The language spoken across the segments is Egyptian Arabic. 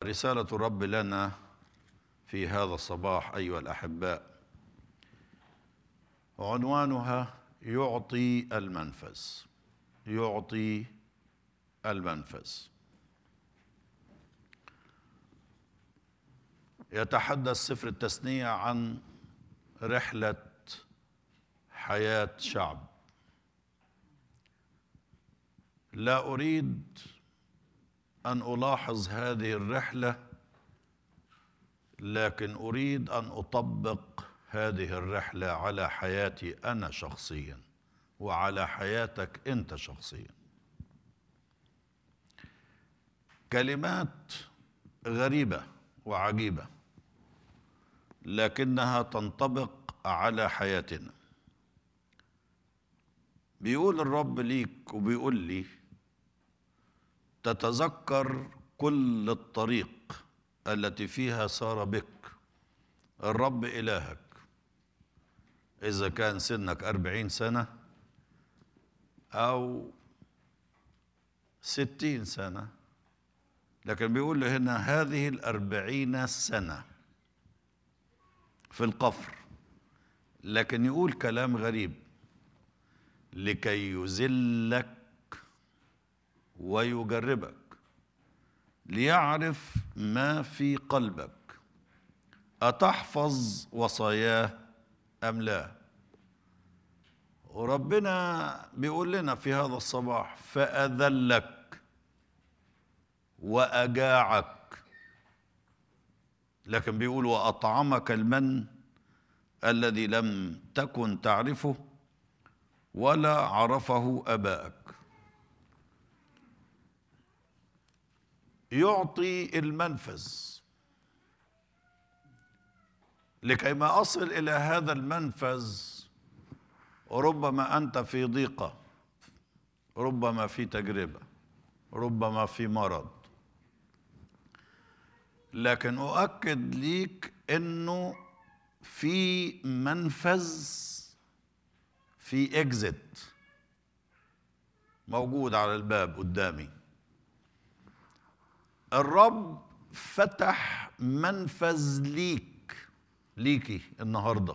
رسالة الرب لنا في هذا الصباح أيها الأحباء عنوانها يعطي المنفذ يعطي المنفذ يتحدث سفر التثنية عن رحلة حياة شعب لا أريد أن ألاحظ هذه الرحلة لكن أريد أن أطبق هذه الرحلة على حياتي أنا شخصيا وعلى حياتك أنت شخصيا كلمات غريبة وعجيبة لكنها تنطبق على حياتنا بيقول الرب ليك وبيقول لي تتذكر كل الطريق التي فيها سار بك الرب إلهك إذا كان سنك أربعين سنة أو ستين سنة لكن بيقول له هنا هذه الأربعين سنة في القفر لكن يقول كلام غريب لكي يذلك ويجربك ليعرف ما في قلبك أتحفظ وصاياه أم لا وربنا بيقول لنا في هذا الصباح فأذلك وأجاعك لكن بيقول وأطعمك المن الذي لم تكن تعرفه ولا عرفه أبائك يعطي المنفذ لكي ما أصل إلى هذا المنفذ ربما أنت في ضيقة ربما في تجربة ربما في مرض لكن أؤكد ليك أنه في منفذ في اكزيت موجود على الباب قدامي الرب فتح منفذ ليك ليكي النهارده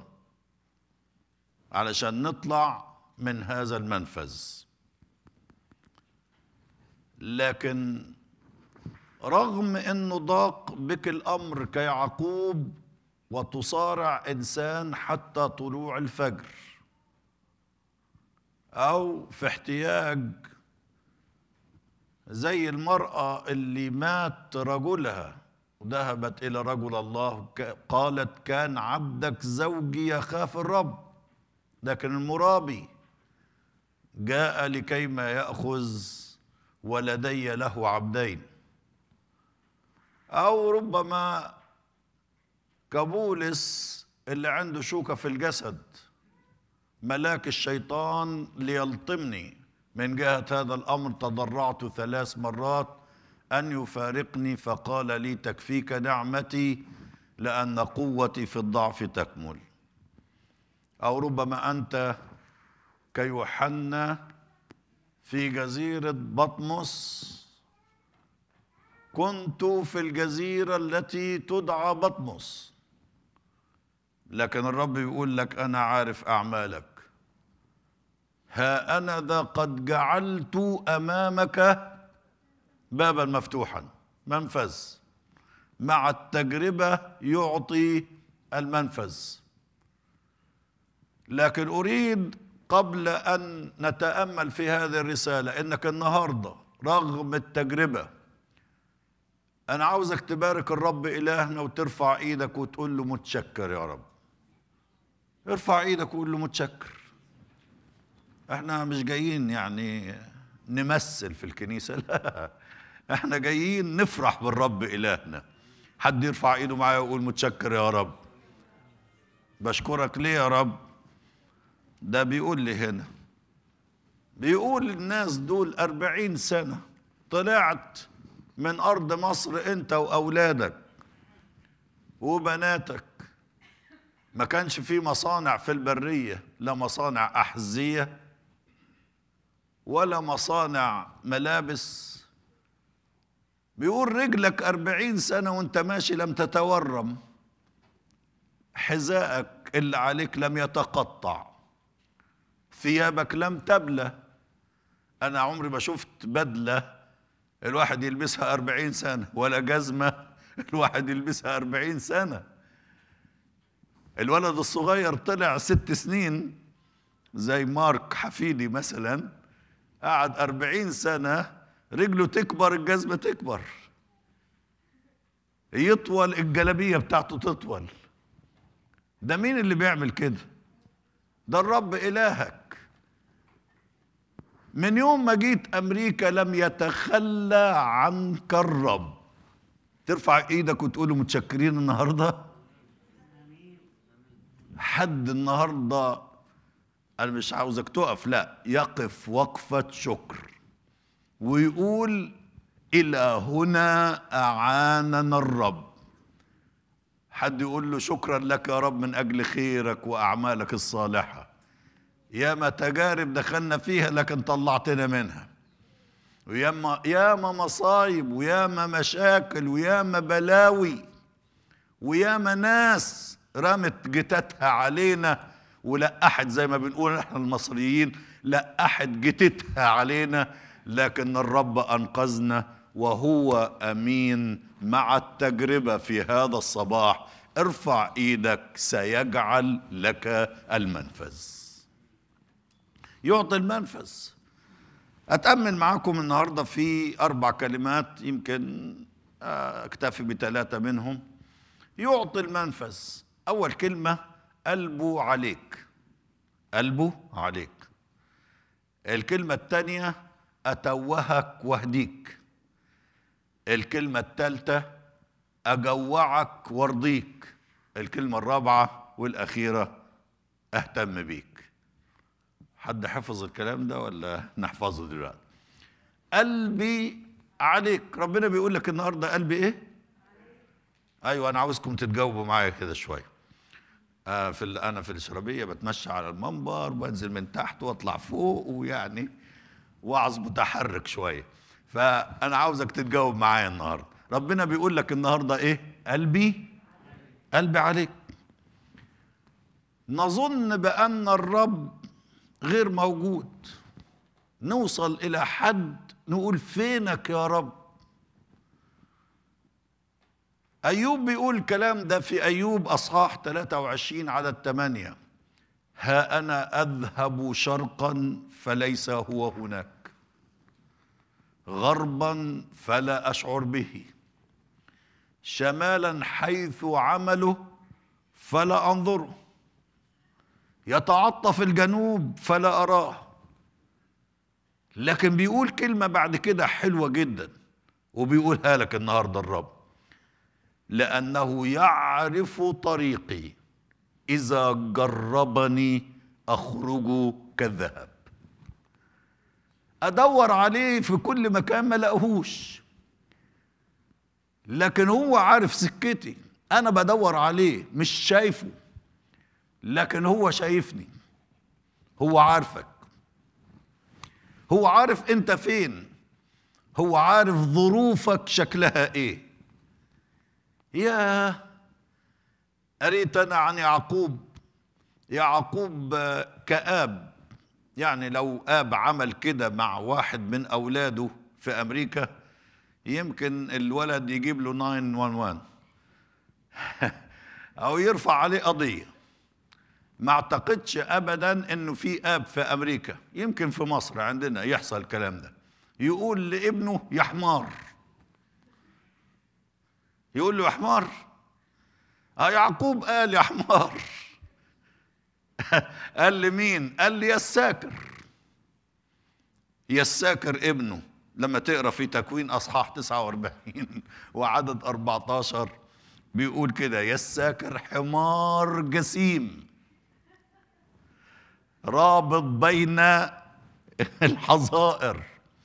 علشان نطلع من هذا المنفذ لكن رغم انه ضاق بك الامر كيعقوب وتصارع انسان حتى طلوع الفجر او في احتياج زي المرأة اللي مات رجلها وذهبت إلى رجل الله قالت كان عبدك زوجي يخاف الرب لكن المرابي جاء لكيما يأخذ ولدي له عبدين أو ربما كبولس اللي عنده شوكة في الجسد ملاك الشيطان ليلطمني من جهة هذا الأمر تضرعت ثلاث مرات أن يفارقني فقال لي تكفيك نعمتي لأن قوتي في الضعف تكمل أو ربما أنت كيوحنا في جزيرة بطمس كنت في الجزيرة التي تدعى بطمس لكن الرب يقول لك أنا عارف أعمالك ها أنا ذا قد جعلت أمامك بابا مفتوحا منفذ مع التجربة يعطي المنفذ لكن أريد قبل أن نتأمل في هذه الرسالة إنك النهاردة رغم التجربة أنا عاوزك تبارك الرب إلهنا وترفع إيدك وتقول له متشكر يا رب ارفع إيدك وقول له متشكر احنا مش جايين يعني نمثل في الكنيسة لا احنا جايين نفرح بالرب إلهنا حد يرفع ايده معايا ويقول متشكر يا رب بشكرك ليه يا رب ده بيقول لي هنا بيقول الناس دول أربعين سنة طلعت من أرض مصر أنت وأولادك وبناتك ما كانش في مصانع في البرية لا مصانع أحذية ولا مصانع ملابس بيقول رجلك أربعين سنة وانت ماشي لم تتورم حذائك اللي عليك لم يتقطع ثيابك لم تبلى أنا عمري ما شفت بدلة الواحد يلبسها أربعين سنة ولا جزمة الواحد يلبسها أربعين سنة الولد الصغير طلع ست سنين زي مارك حفيدي مثلا قعد أربعين سنة رجله تكبر الجزمة تكبر يطول الجلبية بتاعته تطول ده مين اللي بيعمل كده ده الرب إلهك من يوم ما جيت أمريكا لم يتخلى عنك الرب ترفع ايدك وتقول متشكرين النهارده حد النهارده انا مش عاوزك تقف لا يقف وقفه شكر ويقول الى هنا اعاننا الرب حد يقول له شكرا لك يا رب من اجل خيرك واعمالك الصالحه ياما تجارب دخلنا فيها لكن طلعتنا منها وياما ياما مصايب وياما مشاكل وياما بلاوي وياما ناس رمت جتتها علينا ولقحت زي ما بنقول احنا المصريين لقحت جتتها علينا لكن الرب انقذنا وهو امين مع التجربه في هذا الصباح ارفع ايدك سيجعل لك المنفذ يعطي المنفذ أتأمل معاكم النهاردة في أربع كلمات يمكن أكتفي بثلاثة منهم يعطي المنفذ أول كلمة قلبه عليك قلبه عليك الكلمة الثانية أتوهك واهديك الكلمة الثالثة أجوعك وارضيك الكلمة الرابعة والأخيرة أهتم بيك حد حفظ الكلام ده ولا نحفظه دلوقتي قلبي عليك ربنا بيقول لك النهارده قلبي ايه ايوه انا عاوزكم تتجاوبوا معايا كده شويه آه في انا في الشربيه بتمشى على المنبر بنزل من تحت واطلع فوق ويعني وعظ متحرك شويه فانا عاوزك تتجاوب معايا النهارده ربنا بيقول لك النهارده ايه قلبي قلبي عليك نظن بان الرب غير موجود نوصل الى حد نقول فينك يا رب ايوب بيقول الكلام ده في ايوب اصحاح 23 عدد 8 ها انا اذهب شرقا فليس هو هناك غربا فلا اشعر به شمالا حيث عمله فلا انظره يتعطف الجنوب فلا أراه لكن بيقول كلمة بعد كده حلوة جدا وبيقولها لك النهاردة الرب لأنه يعرف طريقي إذا جربني أخرج كالذهب أدور عليه في كل مكان ما لقهوش لكن هو عارف سكتي أنا بدور عليه مش شايفه لكن هو شايفني هو عارفك هو عارف انت فين هو عارف ظروفك شكلها ايه يا قريت انا عن يعقوب يعقوب كآب يعني لو آب عمل كده مع واحد من أولاده في أمريكا يمكن الولد يجيب له 911 أو يرفع عليه قضية ما اعتقدش ابدا انه في اب في امريكا يمكن في مصر عندنا يحصل الكلام ده يقول لابنه يا حمار يقول له يا حمار اه يعقوب قال يا حمار قال لمين قال لي يا الساكر يا الساكر ابنه لما تقرا في تكوين اصحاح 49 وعدد 14 بيقول كده يا الساكر حمار جسيم رابط بين الحظائر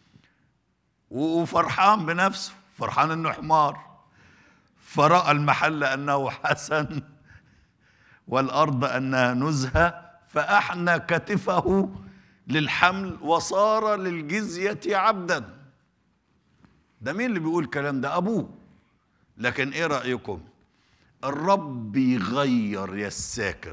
وفرحان بنفسه فرحان انه حمار فرأى المحل انه حسن والارض انها نزهه فاحنى كتفه للحمل وصار للجزيه عبدا ده مين اللي بيقول الكلام ده ابوه لكن ايه رايكم الرب يغير يا الساكر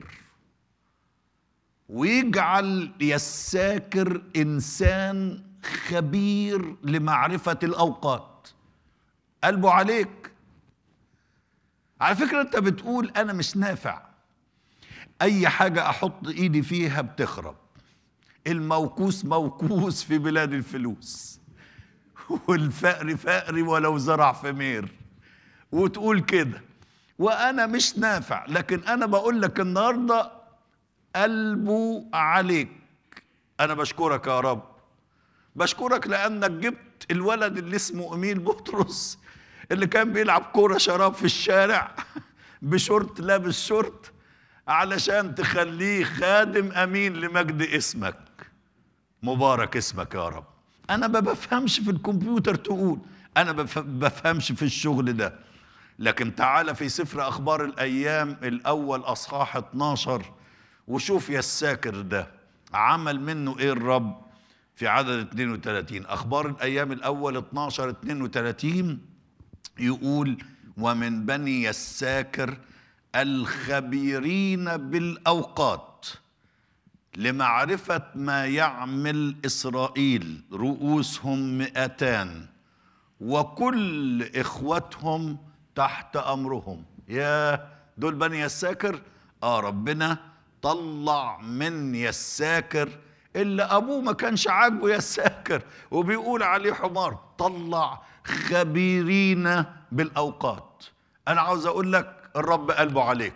ويجعل يا الساكر انسان خبير لمعرفه الاوقات قلبه عليك على فكره انت بتقول انا مش نافع اي حاجه احط ايدي فيها بتخرب الموكوس موكوس في بلاد الفلوس والفقر فقري ولو زرع في مير وتقول كده وانا مش نافع لكن انا بقول لك النهارده قلبه عليك انا بشكرك يا رب بشكرك لانك جبت الولد اللي اسمه اميل بطرس اللي كان بيلعب كوره شراب في الشارع بشورت لابس شورت علشان تخليه خادم امين لمجد اسمك مبارك اسمك يا رب انا ما بفهمش في الكمبيوتر تقول انا بف- بفهمش في الشغل ده لكن تعال في سفر اخبار الايام الاول اصحاح 12 وشوف يا الساكر ده عمل منه ايه الرب في عدد 32 اخبار الايام الاول 12 32 يقول ومن بني الساكر الخبيرين بالاوقات لمعرفة ما يعمل إسرائيل رؤوسهم مئتان وكل إخوتهم تحت أمرهم يا دول بني يساكر آه ربنا طلع من يساكر اللي أبوه ما كانش عاجبه يساكر وبيقول عليه حمار طلع خبيرين بالأوقات أنا عاوز أقول لك الرب قلبه عليك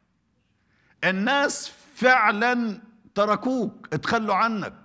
الناس فعلا تركوك اتخلوا عنك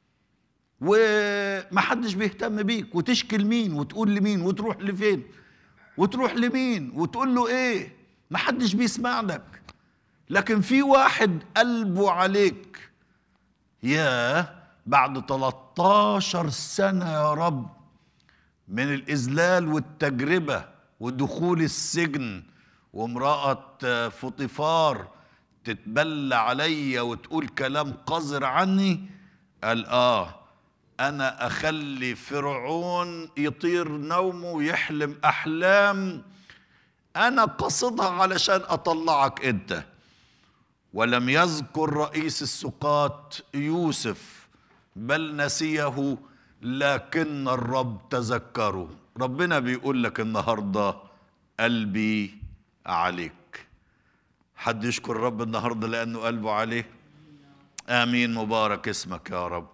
ومحدش بيهتم بيك وتشكي لمين وتقول لمين وتروح لفين وتروح لمين وتقول له ايه محدش بيسمع لك لكن في واحد قلبه عليك يا بعد 13 سنة يا رب من الإذلال والتجربة ودخول السجن وامرأة فطيفار تتبلى عليا وتقول كلام قذر عني قال آه أنا أخلي فرعون يطير نومه ويحلم أحلام أنا قصدها علشان أطلعك أنت ولم يذكر رئيس السقاط يوسف بل نسيه لكن الرب تذكره ربنا بيقول لك النهارده قلبي عليك حد يشكر الرب النهارده لانه قلبه عليه امين مبارك اسمك يا رب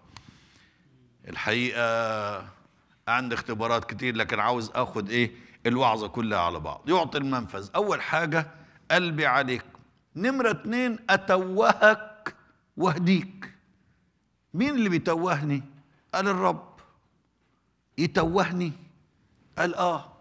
الحقيقه عندي اختبارات كتير لكن عاوز اخد ايه الوعظه كلها على بعض يعطي المنفذ اول حاجه قلبي عليك نمره اتنين اتوهك واهديك مين اللي بيتوهني قال الرب يتوهني قال اه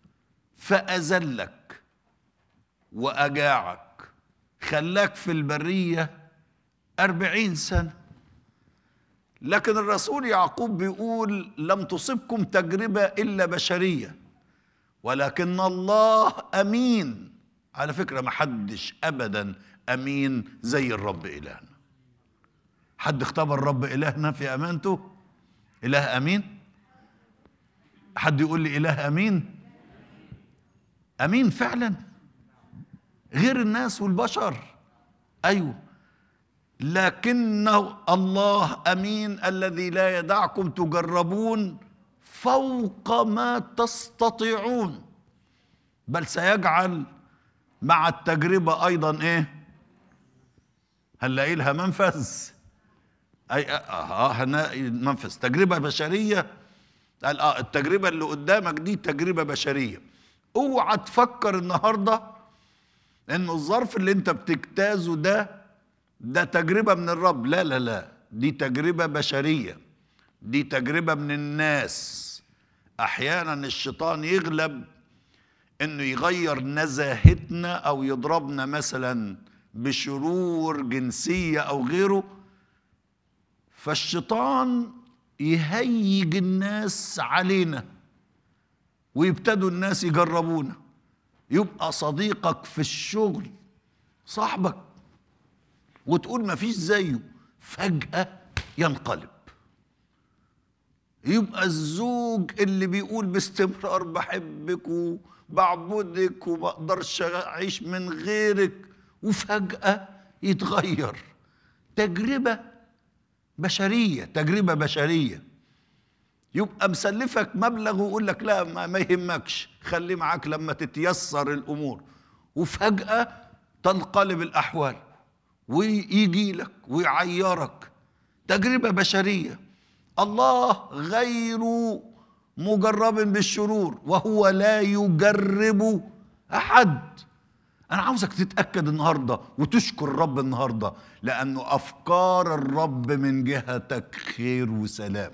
فأذلك وأجاعك خلاك في البرية أربعين سنة لكن الرسول يعقوب بيقول لم تصبكم تجربة إلا بشرية ولكن الله أمين على فكرة ما حدش أبدا أمين زي الرب إلهنا حد اختبر الرب إلهنا في أمانته إله أمين حد يقول لي إله أمين أمين فعلا غير الناس والبشر أيوه لكن الله أمين الذي لا يدعكم تجربون فوق ما تستطيعون بل سيجعل مع التجربة أيضا إيه هنلاقي لها منفذ أي آه هنلاقي منفذ تجربة بشرية قال اه التجربة اللي قدامك دي تجربة بشرية اوعى تفكر النهارده ان الظرف اللي انت بتجتازه ده ده تجربه من الرب لا لا لا دي تجربه بشريه دي تجربه من الناس احيانا الشيطان يغلب انه يغير نزاهتنا او يضربنا مثلا بشرور جنسيه او غيره فالشيطان يهيج الناس علينا ويبتدوا الناس يجربونا يبقى صديقك في الشغل صاحبك وتقول ما فيش زيه فجأة ينقلب يبقى الزوج اللي بيقول باستمرار بحبك وبعبدك وما اقدرش اعيش من غيرك وفجأة يتغير تجربة بشرية تجربة بشرية يبقى مسلفك مبلغ ويقول لك لا ما, ما يهمكش خليه معاك لما تتيسر الامور وفجأة تنقلب الاحوال ويجي لك ويعيرك تجربة بشرية الله غير مجرب بالشرور وهو لا يجرب احد انا عاوزك تتاكد النهارده وتشكر الرب النهارده لانه افكار الرب من جهتك خير وسلام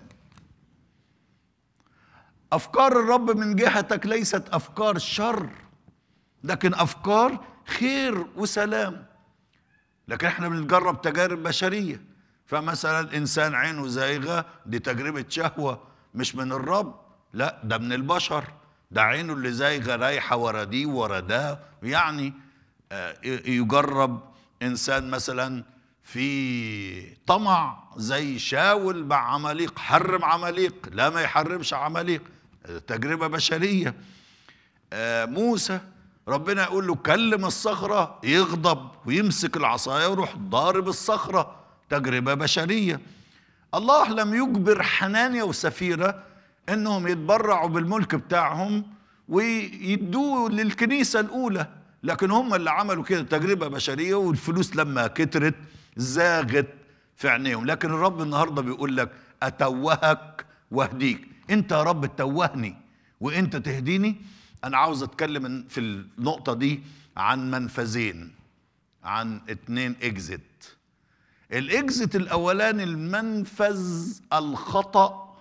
افكار الرب من جهتك ليست افكار شر لكن افكار خير وسلام لكن احنا بنجرب تجارب بشريه فمثلا انسان عينه زايغه دي تجربه شهوه مش من الرب لا ده من البشر ده عينه اللي زايغه رايحه ورا دي ورا ده يعني آه، يجرب انسان مثلا في طمع زي شاول مع عماليق حرم عماليق لا ما يحرمش عماليق تجربه بشريه آه، موسى ربنا يقول له كلم الصخره يغضب ويمسك العصايه ويروح ضارب الصخره تجربه بشريه الله لم يجبر حنانيا وسفيره انهم يتبرعوا بالملك بتاعهم ويدوه للكنيسه الاولى لكن هم اللي عملوا كده تجربه بشريه والفلوس لما كترت زاغت في عينيهم لكن الرب النهارده بيقول لك اتوهك واهديك انت يا رب تتوهني وانت تهديني انا عاوز اتكلم في النقطه دي عن منفذين عن اتنين اكزت الاكزت الاولاني المنفذ الخطا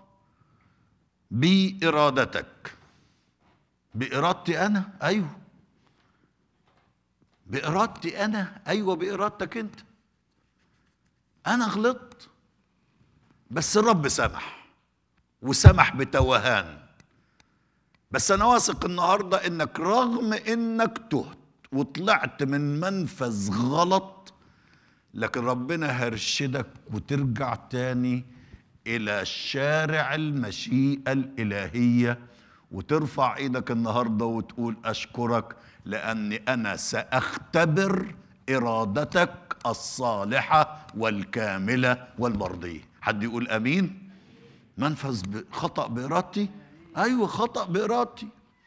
بارادتك بارادتي انا ايوه بارادتي انا ايوه بارادتك انت انا غلطت بس الرب سمح وسمح بتوهان بس انا واثق النهارده انك رغم انك تهت وطلعت من منفذ غلط لكن ربنا هيرشدك وترجع تاني الى شارع المشيئه الالهيه وترفع ايدك النهارده وتقول اشكرك لاني انا ساختبر ارادتك الصالحه والكامله والمرضيه حد يقول امين منفذ خطا بارادتي ايوه خطا بارادتي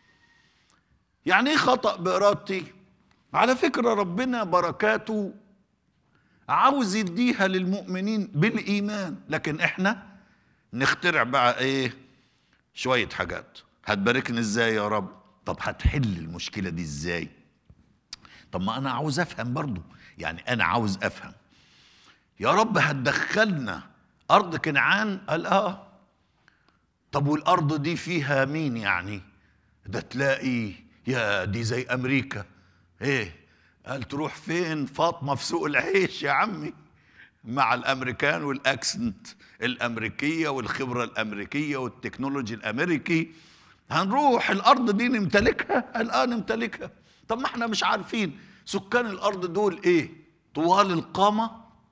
يعني ايه خطا بارادتي على فكره ربنا بركاته عاوز يديها للمؤمنين بالايمان لكن احنا نخترع بقى ايه شويه حاجات هتباركني ازاي يا رب طب هتحل المشكله دي ازاي طب ما انا عاوز افهم برضو يعني انا عاوز افهم يا رب هتدخلنا ارض كنعان قال اه طب والارض دي فيها مين يعني ده تلاقي يا دي زي امريكا ايه قال تروح فين فاطمه في سوق العيش يا عمي مع الامريكان والاكسنت الامريكيه والخبره الامريكيه والتكنولوجي الامريكي هنروح الارض دي نمتلكها الان نمتلكها طب ما احنا مش عارفين سكان الارض دول ايه طوال القامه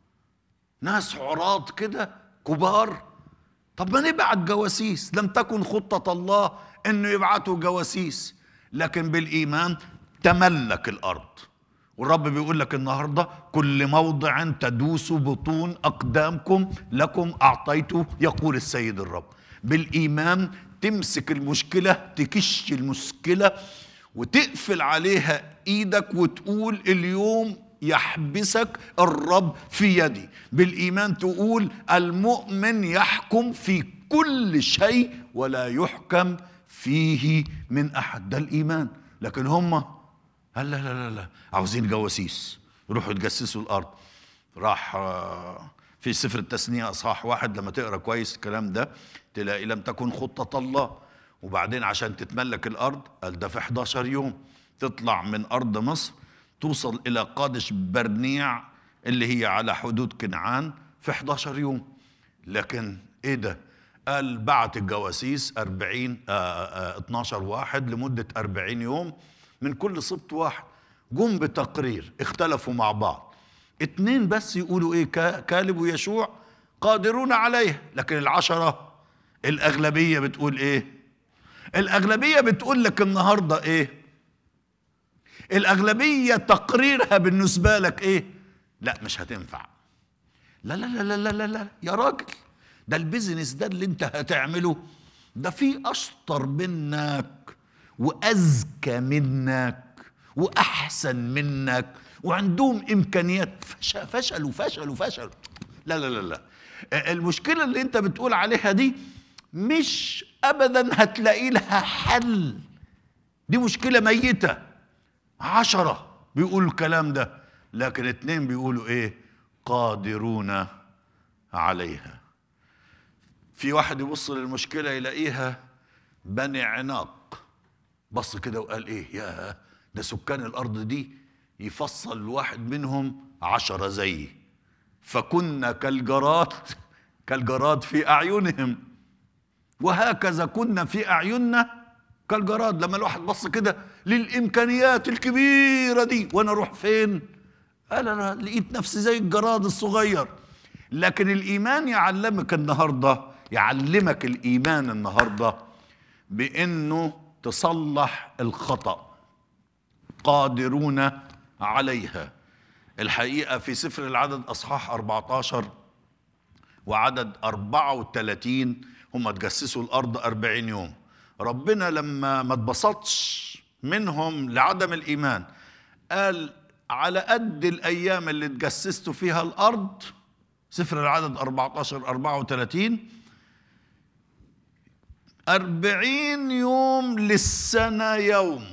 ناس عراض كده كبار طب ما نبعت جواسيس لم تكن خطه الله انه يبعتوا جواسيس لكن بالايمان تملك الارض والرب بيقول لك النهارده كل موضع تدوس بطون اقدامكم لكم اعطيته يقول السيد الرب بالايمان تمسك المشكله تكش المشكله وتقفل عليها ايدك وتقول اليوم يحبسك الرب في يدي بالايمان تقول المؤمن يحكم في كل شيء ولا يحكم فيه من احد ده الايمان لكن هم لا لا لا لا عاوزين جواسيس يروحوا يتجسسوا الارض راح في سفر التثنيه اصحاح واحد لما تقرا كويس الكلام ده تلاقي لم تكن خطه الله وبعدين عشان تتملك الارض قال ده في 11 يوم تطلع من ارض مصر توصل الى قادش برنيع اللي هي على حدود كنعان في 11 يوم لكن ايه ده قال بعت الجواسيس 40 آآ آآ 12 واحد لمده 40 يوم من كل سبط واحد جم بتقرير اختلفوا مع بعض اتنين بس يقولوا ايه كالب ويشوع قادرون عليه لكن العشرة الاغلبيه بتقول ايه الاغلبيه بتقول لك النهارده ايه الاغلبيه تقريرها بالنسبه لك ايه لا مش هتنفع لا لا لا لا لا لا, لا. يا راجل ده البيزنس ده اللي انت هتعمله ده في اشطر منك واذكى منك واحسن منك وعندهم امكانيات فش- فشلوا فشلوا فشلوا لا لا لا لا المشكله اللي انت بتقول عليها دي مش ابدا هتلاقي لها حل دي مشكله ميته عشرة بيقولوا الكلام ده لكن اتنين بيقولوا ايه قادرون عليها في واحد يبص للمشكلة يلاقيها بني عناق بص كده وقال ايه يا ده سكان الارض دي يفصل الواحد منهم عشرة زيي فكنا كالجراد كالجراد في اعينهم وهكذا كنا في اعيننا كالجراد لما الواحد بص كده للامكانيات الكبيره دي وانا اروح فين قال انا لقيت نفسي زي الجراد الصغير لكن الايمان يعلمك النهارده يعلمك الايمان النهارده بانه تصلح الخطا قادرون عليها الحقيقه في سفر العدد اصحاح 14 وعدد 34 هم تجسسوا الارض 40 يوم ربنا لما ما اتبسطش منهم لعدم الايمان قال على قد الايام اللي تجسستوا فيها الارض سفر العدد 14 34 أربعين يوم للسنة يوم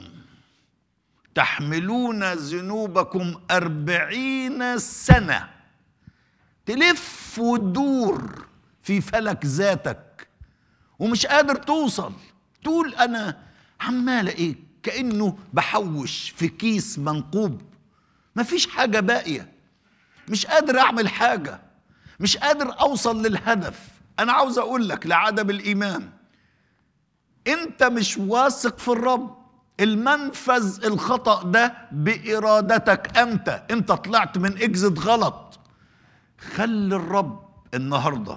تحملون ذنوبكم أربعين سنة تلف وتدور في فلك ذاتك ومش قادر توصل تقول انا عمال ايه كانه بحوش في كيس منقوب مفيش حاجه باقيه مش قادر اعمل حاجه مش قادر اوصل للهدف انا عاوز اقول لك لعدم الايمان انت مش واثق في الرب المنفذ الخطا ده بارادتك انت انت طلعت من اكزت غلط خلي الرب النهارده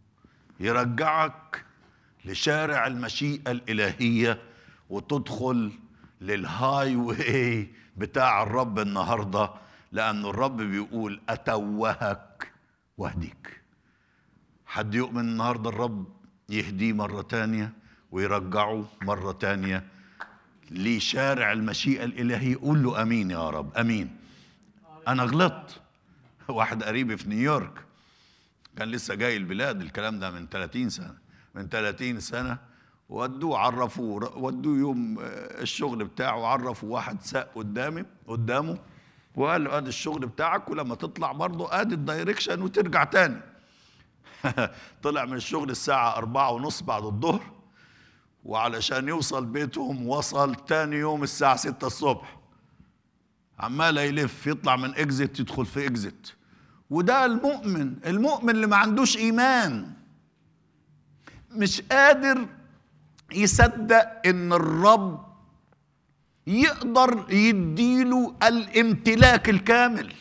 يرجعك لشارع المشيئة الإلهية وتدخل للهاي واي بتاع الرب النهاردة لأن الرب بيقول أتوهك واهديك حد يؤمن النهاردة الرب يهديه مرة تانية ويرجعه مرة تانية لشارع المشيئة الإلهية قول له أمين يا رب أمين أنا غلطت واحد قريبي في نيويورك كان لسه جاي البلاد الكلام ده من 30 سنة من 30 سنة ودوه عرفوه ودوه يوم الشغل بتاعه عرفوا واحد ساق قدامي قدامه وقال له ادي الشغل بتاعك ولما تطلع برضه ادي الدايركشن وترجع تاني طلع من الشغل الساعة أربعة ونص بعد الظهر وعلشان يوصل بيتهم وصل تاني يوم الساعة ستة الصبح عمال يلف يطلع من اكزت يدخل في اكزت وده المؤمن المؤمن اللي ما عندوش ايمان مش قادر يصدق ان الرب يقدر يديله الامتلاك الكامل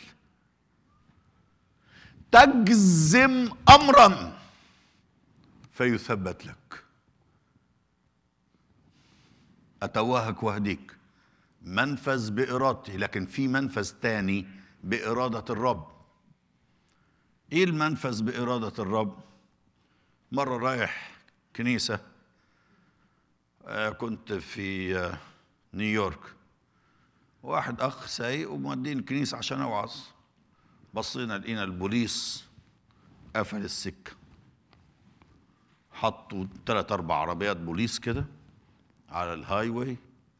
تجزم امرا فيثبت لك اتوهك واهديك منفذ بارادتي لكن في منفذ تاني باراده الرب ايه المنفذ باراده الرب مره رايح كنيسه آه كنت في آه نيويورك واحد اخ سايق وموديني الكنيسه عشان اوعظ بصينا لقينا البوليس قفل السكه حطوا ثلاث اربع عربيات بوليس كده على الهاي واي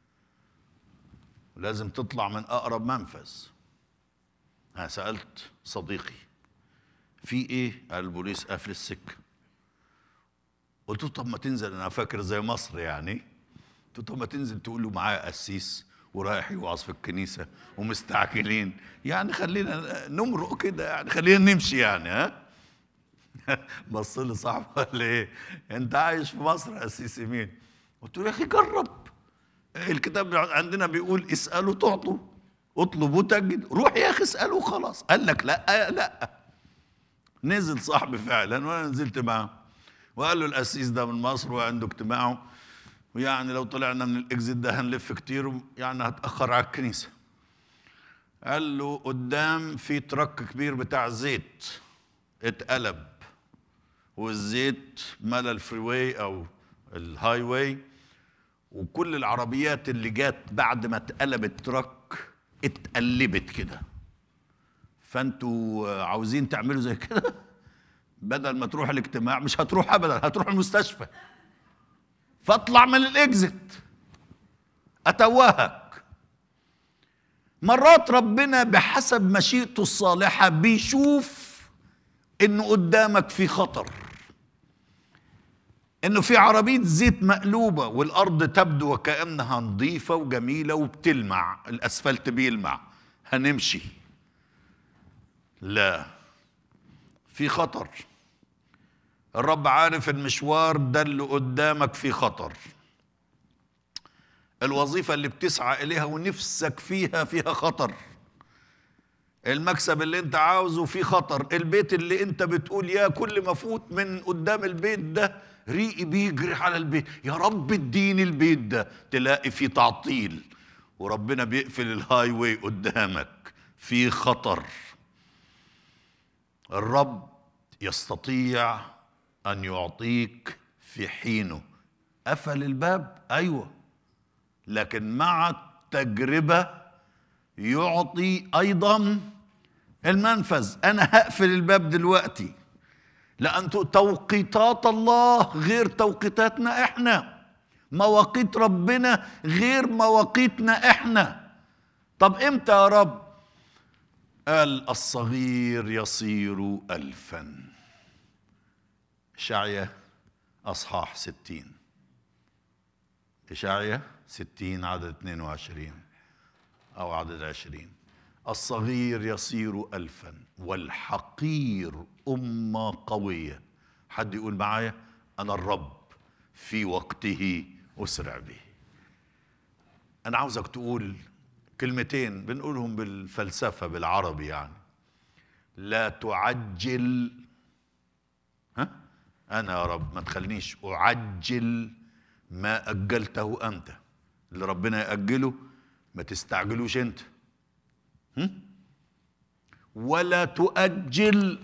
لازم تطلع من اقرب منفذ انا سالت صديقي في ايه قال البوليس قافل السكه قلت له طب ما تنزل انا فاكر زي مصر يعني قلت له طب ما تنزل تقول له معايا قسيس ورايح يوعظ في الكنيسه ومستعجلين يعني خلينا نمرق كده يعني خلينا نمشي يعني ها بص لي صاحبه قال لي ايه انت عايش في مصر يا قسيس يمين قلت له يا اخي جرب الكتاب عندنا بيقول اسالوا تعطوا اطلبوا تجد روح يا اخي اساله خلاص قال لك لا لا نزل صاحبي فعلا وانا نزلت معاه وقال له القسيس ده من مصر وعنده اجتماعه ويعني لو طلعنا من الاكزيت ده هنلف كتير يعني هتاخر على الكنيسه قال له قدام في ترك كبير بتاع زيت اتقلب والزيت ملا الفريواي او الهاي واي وكل العربيات اللي جات بعد ما اتقلب الترك اتقلبت كده فانتوا عاوزين تعملوا زي كده بدل ما تروح الاجتماع مش هتروح ابدا هتروح المستشفى فاطلع من الاكزت اتوهك مرات ربنا بحسب مشيئته الصالحه بيشوف انه قدامك في خطر انه في عربيه زيت مقلوبه والارض تبدو وكانها نظيفه وجميله وبتلمع الاسفلت بيلمع هنمشي لا في خطر الرب عارف المشوار ده اللي قدامك في خطر الوظيفة اللي بتسعى إليها ونفسك فيها فيها خطر المكسب اللي انت عاوزه فيه خطر البيت اللي انت بتقول يا كل ما فوت من قدام البيت ده ريقي بيجري على البيت يا رب اديني البيت ده تلاقي فيه تعطيل وربنا بيقفل الهاي واي قدامك في خطر الرب يستطيع ان يعطيك في حينه قفل الباب ايوه لكن مع التجربه يعطي ايضا المنفذ انا هقفل الباب دلوقتي لان توقيتات الله غير توقيتاتنا احنا مواقيت ربنا غير مواقيتنا احنا طب امتى يا رب قال الصغير يصير الفا إشعيا أصحاح ستين إشعيا ستين عدد 22 أو عدد عشرين الصغير يصير ألفا والحقير أمة قوية حد يقول معايا أنا الرب في وقته أسرع به أنا عاوزك تقول كلمتين بنقولهم بالفلسفة بالعربي يعني لا تعجل ها أنا يا رب ما تخلينيش أعجل ما أجلته أنت اللي ربنا يأجله ما تستعجلوش أنت هم؟ ولا تؤجل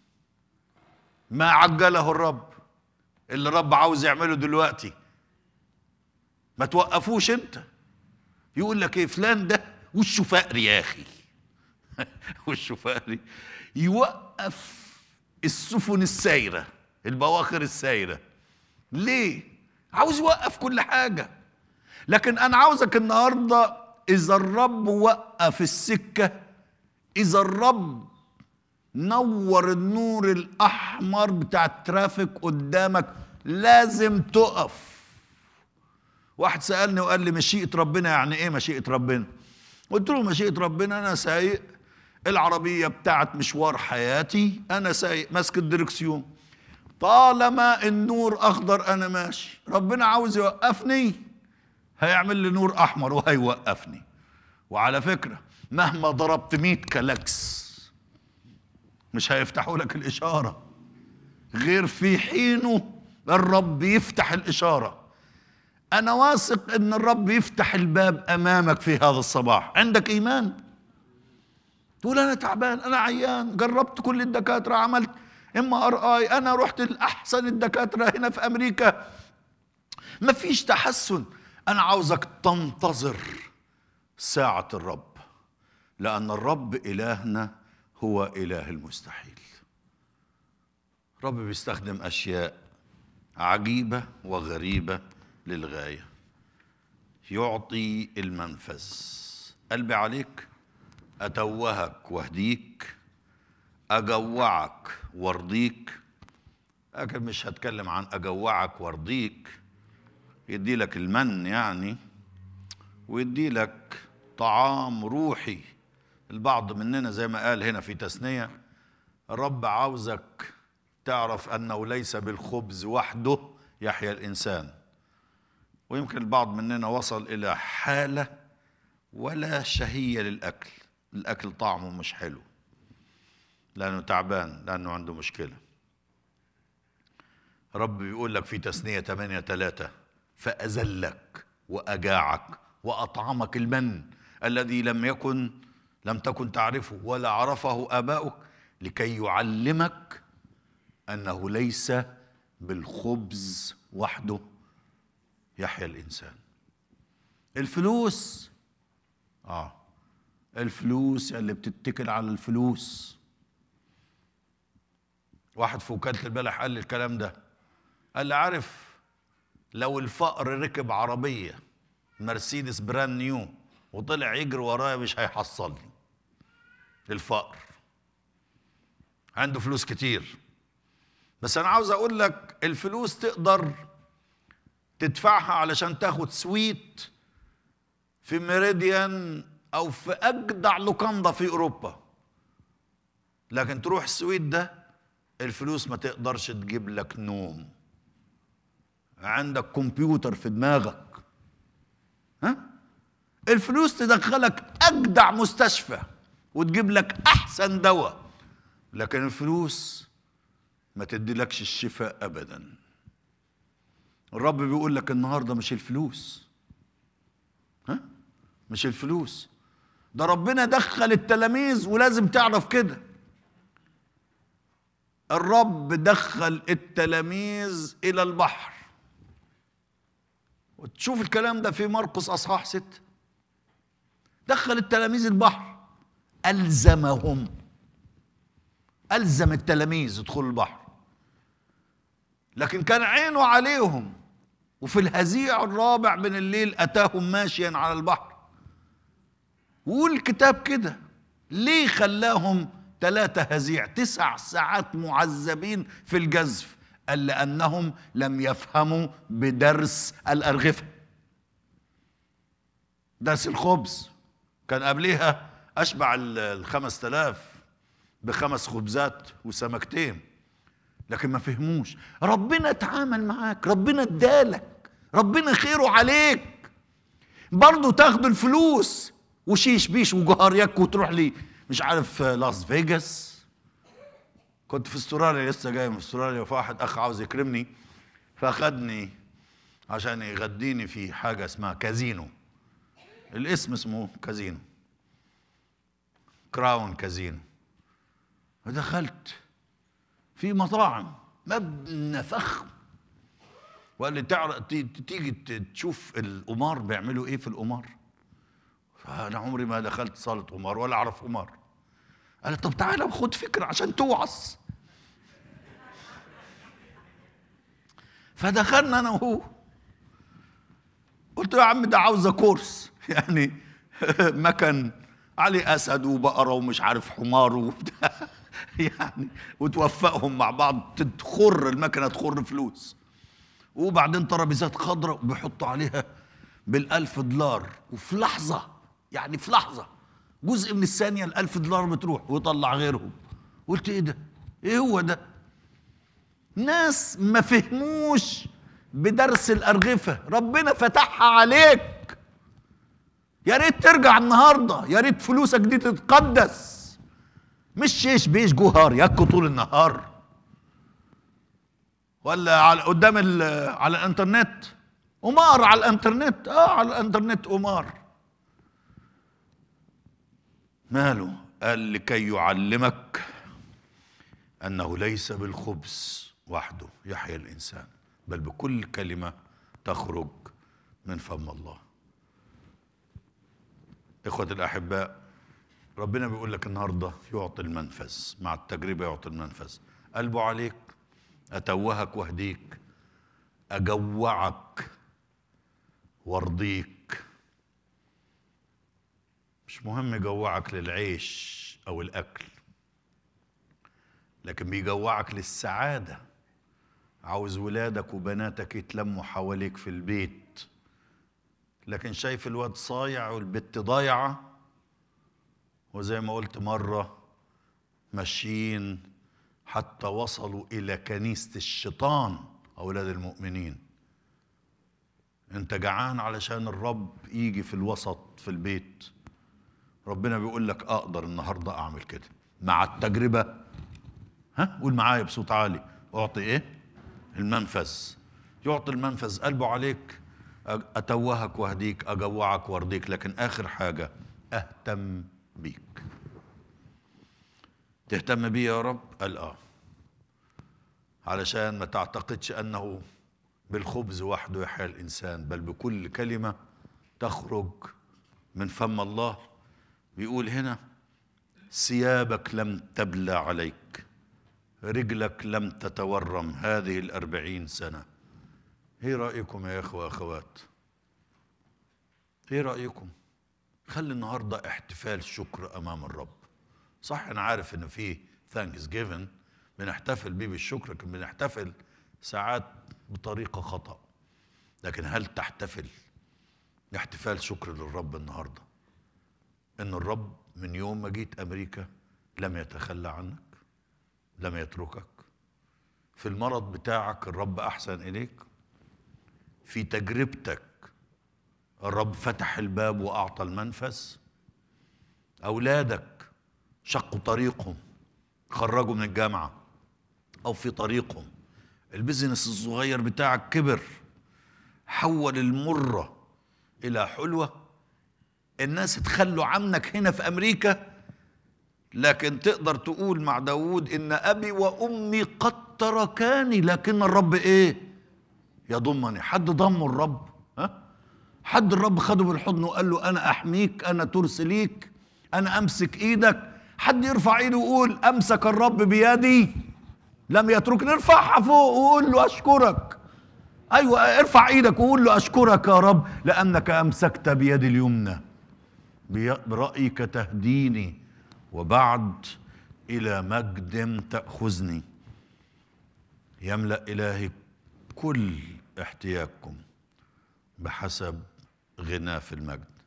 ما عجله الرب اللي الرب عاوز يعمله دلوقتي ما توقفوش انت يقول لك ايه فلان ده وشه فقري يا اخي وشه فقري يوقف السفن السايره البواخر السايره ليه عاوز يوقف كل حاجه لكن انا عاوزك النهارده اذا الرب وقف السكه اذا الرب نور النور الاحمر بتاع الترافيك قدامك لازم تقف واحد سالني وقال لي مشيئه ربنا يعني ايه مشيئه ربنا قلت له مشيئه ربنا انا سايق العربيه بتاعت مشوار حياتي انا سايق ماسك الدركسيون طالما النور اخضر انا ماشي ربنا عاوز يوقفني هيعمل لي نور احمر وهيوقفني وعلى فكره مهما ضربت 100 كلاكس مش هيفتحوا لك الاشاره غير في حينه الرب يفتح الاشاره انا واثق ان الرب يفتح الباب امامك في هذا الصباح عندك ايمان تقول انا تعبان انا عيان جربت كل الدكاتره عملت اما ار اي انا رحت لاحسن الدكاتره هنا في امريكا ما فيش تحسن انا عاوزك تنتظر ساعه الرب لان الرب الهنا هو اله المستحيل رب بيستخدم اشياء عجيبه وغريبه للغايه يعطي المنفذ قلبي عليك اتوهك واهديك اجوعك وارضيك لكن مش هتكلم عن اجوعك وارضيك يدي لك المن يعني ويدي لك طعام روحي البعض مننا زي ما قال هنا في تثنيه الرب عاوزك تعرف انه ليس بالخبز وحده يحيا الانسان ويمكن البعض مننا وصل الى حاله ولا شهيه للاكل الاكل طعمه مش حلو لانه تعبان لانه عنده مشكله رب بيقول لك في تثنية 8 3 فأذلك وأجاعك وأطعمك المن الذي لم يكن لم تكن تعرفه ولا عرفه آباؤك لكي يعلمك أنه ليس بالخبز وحده يحيا الإنسان الفلوس آه الفلوس اللي بتتكل على الفلوس واحد في وكالة البلح قال لي الكلام ده قال لي عارف لو الفقر ركب عربية مرسيدس براند نيو وطلع يجري ورايا مش هيحصلني الفقر عنده فلوس كتير بس انا عاوز اقول لك الفلوس تقدر تدفعها علشان تاخد سويت في ميريديان او في اجدع لوكاندا في اوروبا لكن تروح السويت ده الفلوس ما تقدرش تجيب لك نوم عندك كمبيوتر في دماغك ها الفلوس تدخلك اجدع مستشفى وتجيب لك احسن دواء لكن الفلوس ما تديلكش الشفاء ابدا الرب بيقول لك النهارده مش الفلوس ها مش الفلوس ده ربنا دخل التلاميذ ولازم تعرف كده الرب دخل التلاميذ الى البحر وتشوف الكلام ده في مرقس اصحاح ستة دخل التلاميذ البحر الزمهم الزم التلاميذ يدخلوا البحر لكن كان عينه عليهم وفي الهزيع الرابع من الليل اتاهم ماشيا على البحر وقول الكتاب كده ليه خلاهم ثلاثة هزيع تسع ساعات معذبين في الجزف قال لأنهم لم يفهموا بدرس الأرغفة درس الخبز كان قبليها أشبع الخمس تلاف بخمس خبزات وسمكتين لكن ما فهموش ربنا اتعامل معاك ربنا ادالك ربنا خيره عليك برضه تاخد الفلوس وشيش بيش وجهار يك وتروح لي مش عارف لاس فيجاس كنت في استراليا لسه جاي من استراليا فواحد اخ عاوز يكرمني فاخدني عشان يغديني في حاجه اسمها كازينو الاسم اسمه كازينو كراون كازينو فدخلت في مطاعم مبنى فخم وقال لي تعرف تيجي تشوف القمار بيعملوا ايه في القمار فانا عمري ما دخلت صاله قمار ولا اعرف قمار قال طب تعالى خد فكره عشان توعظ فدخلنا انا وهو قلت له يا عم ده عاوزه كورس يعني مكن علي اسد وبقره ومش عارف حمار وبتاع يعني وتوفقهم مع بعض تخر المكنه تخر فلوس وبعدين ترابيزات خضراء وبيحطوا عليها بالألف دولار وفي لحظة يعني في لحظة جزء من الثانية الألف دولار بتروح ويطلع غيرهم قلت إيه ده؟ إيه هو ده؟ ناس ما فهموش بدرس الأرغفة ربنا فتحها عليك يا ريت ترجع النهارده يا ريت فلوسك دي تتقدس مش شيش بيش جوهر ياكوا طول النهار ولا على قدام على الانترنت قمار على الانترنت اه على الانترنت قمار ماله قال لكي يعلمك انه ليس بالخبز وحده يحيا الانسان بل بكل كلمه تخرج من فم الله اخوتي الاحباء ربنا بيقول لك النهارده يعطي المنفذ مع التجربه يعطي المنفذ قلبه عليك اتوهك واهديك اجوعك وارضيك مش مهم يجوعك للعيش او الاكل لكن بيجوعك للسعاده عاوز ولادك وبناتك يتلموا حواليك في البيت لكن شايف الواد صايع والبت ضايعه وزي ما قلت مره ماشيين حتى وصلوا الى كنيسه الشيطان اولاد المؤمنين انت جعان علشان الرب يجي في الوسط في البيت ربنا بيقول لك اقدر النهارده اعمل كده مع التجربه ها قول معايا بصوت عالي اعطي ايه المنفذ يعطي المنفذ قلبه عليك اتوهك واهديك اجوعك وارضيك لكن اخر حاجه اهتم بيك تهتم بيه يا رب قال اه علشان ما تعتقدش انه بالخبز وحده يحيا الانسان بل بكل كلمه تخرج من فم الله بيقول هنا ثيابك لم تبلى عليك رجلك لم تتورم هذه الأربعين سنة ايه رأيكم يا إخوة أخوات ايه رأيكم خلي النهاردة احتفال شكر أمام الرب صح أنا عارف إن في ثانكس جيفن بنحتفل بيه بالشكر لكن بنحتفل ساعات بطريقة خطأ لكن هل تحتفل احتفال شكر للرب النهارده ان الرب من يوم ما جيت امريكا لم يتخلى عنك لم يتركك في المرض بتاعك الرب احسن اليك في تجربتك الرب فتح الباب واعطى المنفذ اولادك شقوا طريقهم خرجوا من الجامعه او في طريقهم البزنس الصغير بتاعك كبر حول المره الى حلوه الناس تخلوا عنك هنا في امريكا لكن تقدر تقول مع داود ان ابي وامي قد تركاني لكن الرب ايه يضمني حد ضمه الرب ها حد الرب خده بالحضن وقال له انا احميك انا ترسليك انا امسك ايدك حد يرفع ايده ويقول امسك الرب بيدي لم يتركني ارفعها فوق وقول له اشكرك ايوه ارفع ايدك وقول له اشكرك يا رب لانك امسكت بيدي اليمنى برأيك تهديني وبعد إلى مجد تأخذني يملأ إلهي كل احتياجكم بحسب غناه في المجد